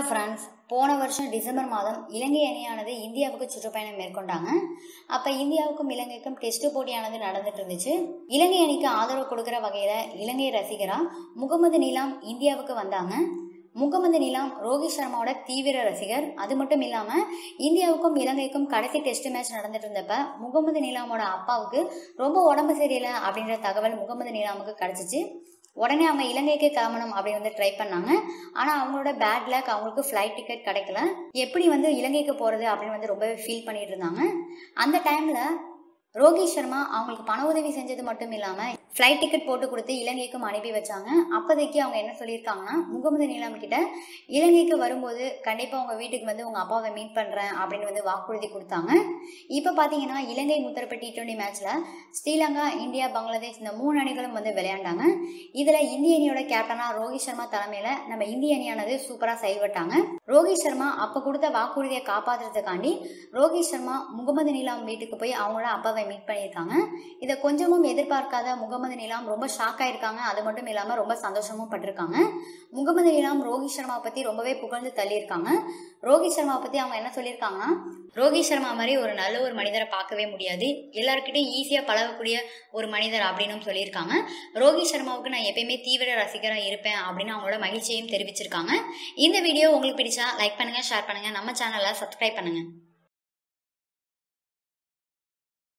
friends போன வருஷம் December மாதம் இலங்கை அணியானது இந்தியாவுக்கு சுற்றுப்பயணம் மேற்கொண்டாங்க அப்போ இந்தியாவுக்கும் இலங்கைக்கும் டெஸ்ட் போட்டியானது நடந்துட்டு இருந்துச்சு இலங்கை அணிக்கு ஆதரவு கொடுக்குற வகையில் இலங்கை ரசிகரா முகமது நிலாம் இந்தியாவுக்கு வந்தாங்க முகமது நிலாம் ரோஹித் சர்மாவோட தீவிர ரசிகர் அது மட்டும் இல்லாமல் இந்தியாவுக்கும் இலங்கைக்கும் கடைசி டெஸ்ட் மேட்ச் நடந்துட்டு இருந்தப்ப முகமது நிலாமோட அப்பாவுக்கு ரொம்ப உடம்பு சரியில்லை அப்படின்ற தகவல் முகமது நிலாமுக்கு கிடைச்சிச்சு உடனே அவங்க இலங்கைக்கு கிளம்பணும் அப்படின்னு வந்து ட்ரை பண்ணாங்க ஆனால் அவங்களோட பேட் லக் அவங்களுக்கு ஃப்ளைட் டிக்கெட் கிடைக்கல எப்படி வந்து இலங்கைக்கு போகிறது அப்படின்னு வந்து ரொம்பவே ஃபீல் பண்ணிட்டு இருந்தாங்க அந்த டைமில் ரோஹித் சர்மா அவங்களுக்கு பண உதவி செஞ்சது மட்டும் இல்லாமல் ஃப்ளைட் டிக்கெட் போட்டு கொடுத்து இலங்கைக்கும் அனுப்பி வச்சாங்க அப்போதைக்கு அவங்க என்ன சொல்லியிருக்காங்கன்னா முகமது நீலாம் கிட்ட இலங்கைக்கு வரும்போது கண்டிப்பாக உங்கள் வீட்டுக்கு வந்து உங்கள் அப்பாவை மீட் பண்ணுறேன் அப்படின்னு வந்து வாக்குறுதி கொடுத்தாங்க இப்போ பார்த்தீங்கன்னா இலங்கை முத்தரப்பு டி டுவெண்ட்டி மேட்ச்சில் ஸ்ரீலங்கா இந்தியா பங்களாதேஷ் இந்த மூணு அணிகளும் வந்து விளையாண்டாங்க இதில் இந்திய அணியோட கேப்டனாக ரோஹித் சர்மா தலைமையில் நம்ம இந்திய அணியானது சூப்பராக செயல்பட்டாங்க ரோஹித் சர்மா அப்போ கொடுத்த வாக்குறுதியை காப்பாற்றுறதுக்காண்டி ரோஹித் சர்மா முகமது நிலாம் வீட்டுக்கு போய் அவங்களோட அப்பாவை மீட் பண்ணியிருக்காங்க இதை கொஞ்சமும் எதிர்பார்க்காத முகமது நிலாம் ரொம்ப ஷாக் ஆயிருக்காங்க அது மட்டும் இல்லாமல் ரொம்ப சந்தோஷமும் பட்டிருக்காங்க முகமது நிலாம் ரோஹித் சர்மா பற்றி ரொம்பவே புகழ்ந்து தள்ளியிருக்காங்க ரோஹித் சர்மா பற்றி அவங்க என்ன சொல்லியிருக்காங்கன்னா ரோஹித் சர்மா மாதிரி ஒரு நல்ல ஒரு மனிதரை பார்க்கவே முடியாது எல்லாருக்கிட்டையும் ஈஸியாக பழகக்கூடிய ஒரு மனிதர் அப்படின்னு சொல்லியிருக்காங்க ரோஹித் சர்மாவுக்கு நான் எப்பயுமே தீவிர ரசிகராக இருப்பேன் அப்படின்னு அவங்களோட மகிழ்ச்சியையும் தெரிவிச்சிருக்காங்க இந்த வீடியோ உங்களுக்கு பிடிச்சா லைக் பண்ணுங்கள் ஷேர் பண்ணுங்கள் நம்ம சேனலை சப்ஸ்கிரைப் பண்ணுங்கள்